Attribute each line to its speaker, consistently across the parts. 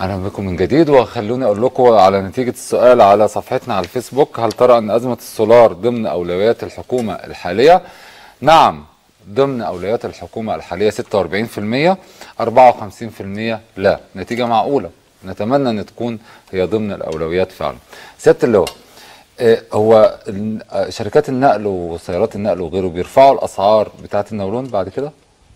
Speaker 1: اهلا بكم من جديد وخلوني اقول لكم على نتيجه السؤال على صفحتنا على الفيسبوك هل ترى ان ازمه السولار ضمن اولويات الحكومه الحاليه؟ نعم ضمن اولويات الحكومه الحاليه 46% 54% لا نتيجه معقوله نتمنى ان تكون هي ضمن الاولويات فعلا. سياده اللواء آه، هو ال- آه، شركات النقل وسيارات النقل وغيره بيرفعوا الاسعار بتاعه النولون بعد كده؟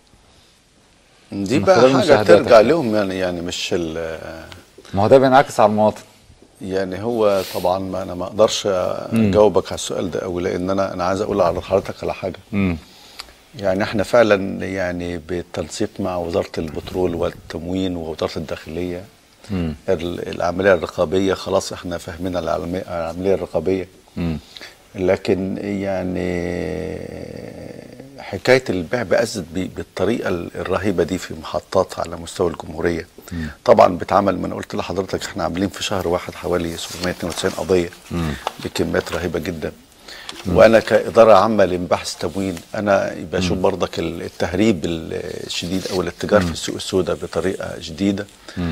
Speaker 2: دي
Speaker 1: من
Speaker 2: بقى
Speaker 1: خلال
Speaker 2: حاجه
Speaker 1: مشاهداتك
Speaker 2: ترجع
Speaker 1: يعني.
Speaker 2: لهم يعني يعني مش ال-
Speaker 1: ما هو ده بينعكس على المواطن.
Speaker 2: يعني هو طبعا ما انا ما اقدرش اجاوبك على السؤال ده قوي لان انا انا عايز اقول على حضرتك على حاجه
Speaker 1: امم
Speaker 2: يعني احنا فعلا يعني بالتنسيق مع وزاره البترول والتموين ووزاره الداخليه
Speaker 1: امم
Speaker 2: ال- العمليه الرقابيه خلاص احنا فاهمين العلمي- العمليه الرقابيه
Speaker 1: امم
Speaker 2: لكن يعني حكايه البيع بأزت ب- بالطريقه ال- الرهيبه دي في محطات على مستوى الجمهوريه طبعا بتعمل ما انا قلت لحضرتك احنا عاملين في شهر واحد حوالي 792 قضيه بكميات رهيبه جدا وانا كاداره عامه لمباحث تموين انا بشوف برضك ال- التهريب الشديد او الاتجار في السوق السوداء بطريقه جديده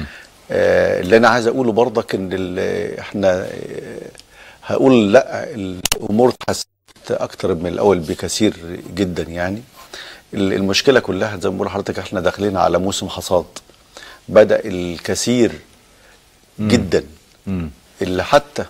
Speaker 2: آه اللي انا عايز اقوله برضك ان ال- احنا آه، هقول لا الامور اتحسنت اكتر من الاول بكثير جدا يعني ال- المشكله كلها زي ما بقول لحضرتك احنا داخلين على موسم حصاد بدا الكثير جدا
Speaker 1: امم
Speaker 2: اللي حتى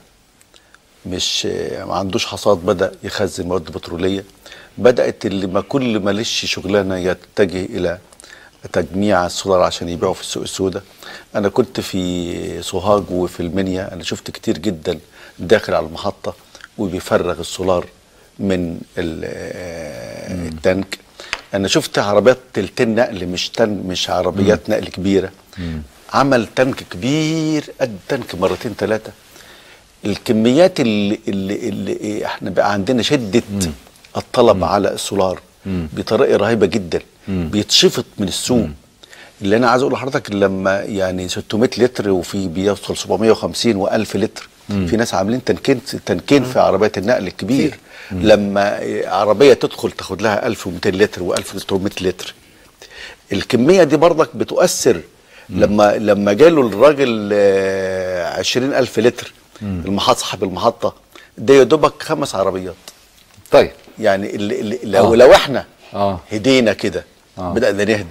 Speaker 2: مش ما عندوش حصاد بدا يخزن مواد بتروليه بدات اللي ما كل ما لش شغلانه يتجه الى تجميع السولار عشان يبيعوا في السوق السوداء انا كنت في سوهاج وفي المنيا انا شفت كتير جدا داخل على المحطه وبيفرغ السولار من ال- آه، التانك انا شفت عربيات تلتين نقل مش تن مش عربيات نقل كبيره عمل تانك كبير قد تانك مرتين ثلاثه الكميات اللي, اللي, اللي احنا بقى عندنا شده الطلب على السولار بطريقه رهيبه جدا بيتشفط من السوق اللي انا عايز اقول لحضرتك لما يعني 600 لتر وفي بيوصل 750 و1000 لتر في ناس عاملين تنكين تنكين في عربيات النقل الكبير لما عربيه تدخل تاخد لها 1200 لتر و1300 لتر الكميه دي برضك بتؤثر لما لما جاله الراجل آه، 20000 لتر المحطه صاحب المحطه ده يا دوبك خمس عربيات
Speaker 1: طيب
Speaker 2: يعني اللي اللي لو
Speaker 1: آه.
Speaker 2: لو احنا
Speaker 1: اه
Speaker 2: هدينا كده
Speaker 1: آه.
Speaker 2: بدأنا نهدى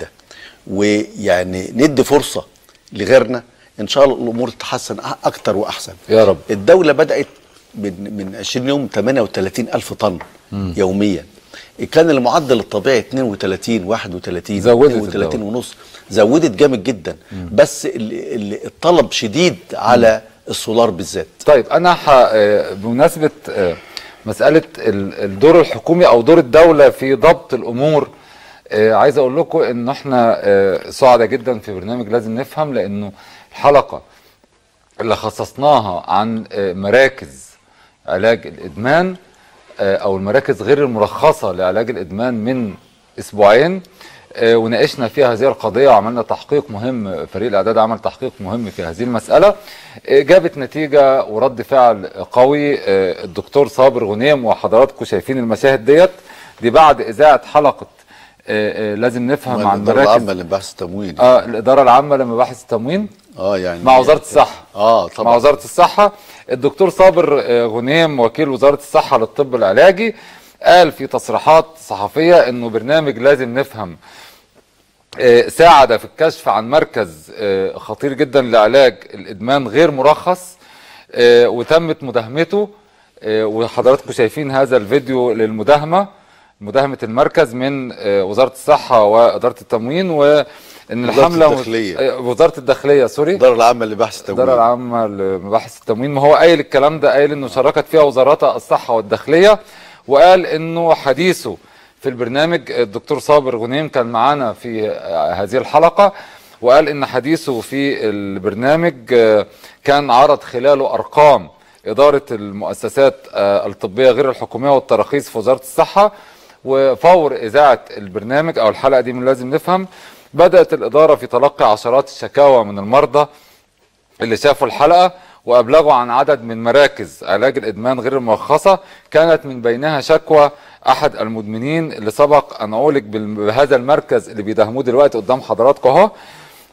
Speaker 2: ويعني ندي فرصة لغيرنا ان شاء الله الامور تتحسن أ- اكتر واحسن
Speaker 1: يا رب.
Speaker 2: الدولة بدأت من من 20 يوم 38 الف طن يوميا كان المعدل الطبيعي 32 31
Speaker 1: زودت
Speaker 2: 32
Speaker 1: الدولة.
Speaker 2: ونص زودت جامد جدا بس ال- ال- الطلب شديد على السولار بالذات
Speaker 1: طيب انا ح... آه، بمناسبه آه، مساله ال- الدور الحكومي او دور الدوله في ضبط الامور آه، عايز اقول لكم ان احنا آه، سعداء جدا في برنامج لازم نفهم لانه الحلقه اللي خصصناها عن آه، مراكز علاج الادمان آه، او المراكز غير المرخصه لعلاج الادمان من اسبوعين آه، وناقشنا فيها هذه القضيه وعملنا تحقيق مهم فريق الاعداد عمل تحقيق مهم في هذه المساله آه، جابت نتيجه ورد فعل قوي آه، الدكتور صابر غنيم وحضراتكم شايفين المشاهد ديت دي بعد اذاعه حلقه آه، آه، لازم نفهم عن
Speaker 2: الإدارة العامة
Speaker 1: مراكز
Speaker 2: للبحث التمويني
Speaker 1: اه الاداره العامه لمباحث التموين
Speaker 2: اه يعني
Speaker 1: مع وزاره الصحه
Speaker 2: اه
Speaker 1: مع
Speaker 2: طبعا
Speaker 1: وزاره الصحه الدكتور صابر آه، غنيم وكيل وزاره الصحه للطب العلاجي قال في تصريحات صحفيه انه برنامج لازم نفهم آه، ساعد في الكشف عن مركز آه، خطير جدا لعلاج الادمان غير مرخص آه، وتمت مداهمته آه، وحضراتكم شايفين هذا الفيديو للمداهمه مداهمه المركز من آه، وزاره الصحه واداره التموين وان
Speaker 2: وزارة
Speaker 1: الحمله
Speaker 2: الداخلية.
Speaker 1: آه، وزاره الداخليه سوري
Speaker 2: الإدارة العامة للبحث
Speaker 1: الإدارة
Speaker 2: التمويني
Speaker 1: العامة لمباحث التموين ما هو قايل الكلام ده قايل انه شاركت فيها وزارتا الصحة والداخلية وقال انه حديثه في البرنامج الدكتور صابر غنيم كان معانا في آه، هذه الحلقة وقال ان حديثه في البرنامج آه، كان عرض خلاله ارقام إدارة المؤسسات آه، الطبية غير الحكومية والتراخيص في وزارة الصحة وفور إذاعة البرنامج أو الحلقة دي من لازم نفهم بدأت الإدارة في تلقي عشرات الشكاوى من المرضى اللي شافوا الحلقة وأبلغوا عن عدد من مراكز علاج الإدمان غير المرخصة كانت من بينها شكوى أحد المدمنين اللي سبق أن عولج بال- بهذا المركز اللي بيداهموه دلوقتي قدام حضراتكم أهو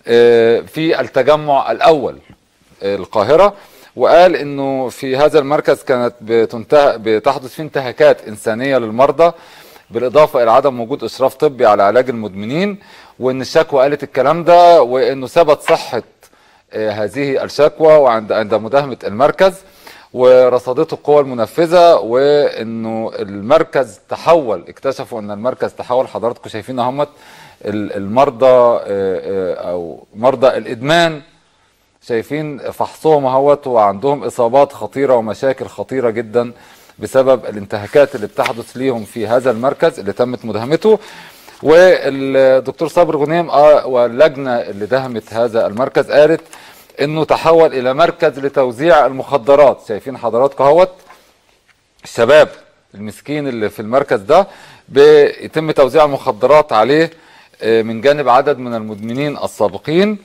Speaker 1: آه، في التجمع الاول آه، القاهره وقال انه في هذا المركز كانت بتنتهى بتحدث فيه انتهاكات انسانيه للمرضى بالاضافه الى عدم وجود اشراف طبي على علاج المدمنين وان الشكوى قالت الكلام ده وانه ثبت صحه آه، هذه الشكوى وعند عند مداهمه المركز ورصدته القوى المنفذه وانه المركز تحول اكتشفوا ان المركز تحول حضراتكم شايفين اهمت ال- المرضى آه، آه، او مرضى الادمان شايفين فحصهم اهوت وعندهم اصابات خطيره ومشاكل خطيره جدا بسبب الانتهاكات اللي بتحدث ليهم في هذا المركز اللي تمت مداهمته والدكتور صابر غنيم آه، واللجنه اللي دهمت هذا المركز قالت انه تحول الى مركز لتوزيع المخدرات شايفين حضراتكم اهوت الشباب المسكين اللي في المركز ده بيتم توزيع المخدرات عليه آه، من جانب عدد من المدمنين السابقين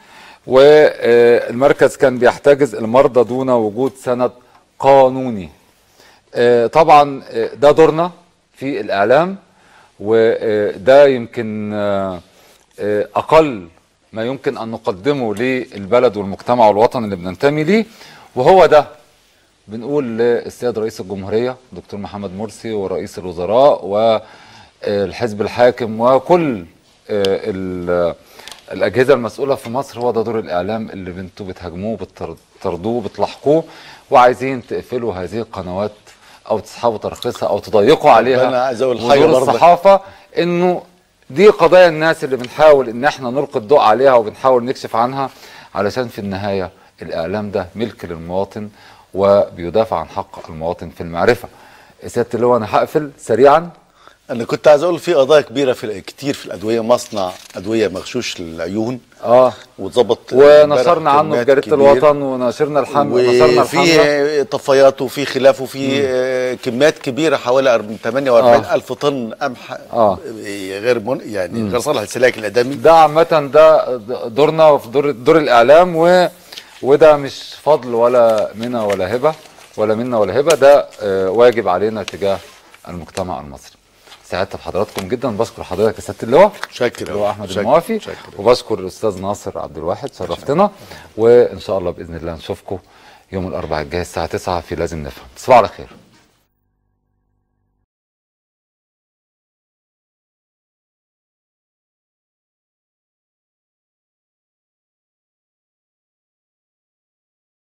Speaker 1: والمركز كان بيحتجز المرضى دون وجود سند قانوني آه، طبعا آه، ده دورنا في الاعلام وده يمكن آه، آه، اقل ما يمكن ان نقدمه للبلد والمجتمع والوطن اللي بننتمي ليه وهو ده بنقول للسيد رئيس الجمهورية دكتور محمد مرسي ورئيس الوزراء والحزب الحاكم وكل آه، ال- الأجهزة المسؤولة في مصر هو ده دور الإعلام اللي انتوا بتهاجموه بتطردوه بتلاحقوه وعايزين تقفلوا هذه القنوات أو تسحبوا ترخيصها أو تضيقوا عليها
Speaker 2: أنا عايز أقول حاجة
Speaker 1: ودور
Speaker 2: برضه.
Speaker 1: الصحافة إنه دي قضايا الناس اللي بنحاول إن احنا نلقي الضوء عليها وبنحاول نكشف عنها علشان في النهاية الإعلام ده ملك للمواطن وبيدافع عن حق المواطن في المعرفة سيادة اللواء أنا هقفل سريعا
Speaker 2: انا كنت عايز اقول في قضايا كبيره في كتير في الادويه مصنع ادويه مغشوش للعيون
Speaker 1: اه
Speaker 2: واتظبط
Speaker 1: ونشرنا
Speaker 2: امبارح
Speaker 1: عنه في
Speaker 2: كميات
Speaker 1: جريدة
Speaker 2: كبيرة.
Speaker 1: الوطن ونشرنا الحمل نشرنا الحملة
Speaker 2: وفي طفايات وفي خلاف وفي آه، كميات كبيره حوالي 48
Speaker 1: آه.
Speaker 2: الف طن قمح
Speaker 1: آه.
Speaker 2: غير من يعني غير صالح للسلاك الادمي
Speaker 1: ده عامة ده دورنا وفي دور دور الإعلام و وده مش فضل ولا منا ولا هبة ولا منا ولا هبة ده آه، واجب علينا تجاه المجتمع المصري سعدت بحضراتكم جدا بشكر حضرتك يا سياده اللواء
Speaker 2: شكرا
Speaker 1: اللواء احمد
Speaker 2: شكرا.
Speaker 1: الموافي
Speaker 2: شكرا.
Speaker 1: وبشكر الاستاذ ناصر عبد الواحد شرفتنا وان شاء الله باذن الله نشوفكم يوم الاربعاء الجاي الساعه 9 في لازم نفهم تصبحوا على خير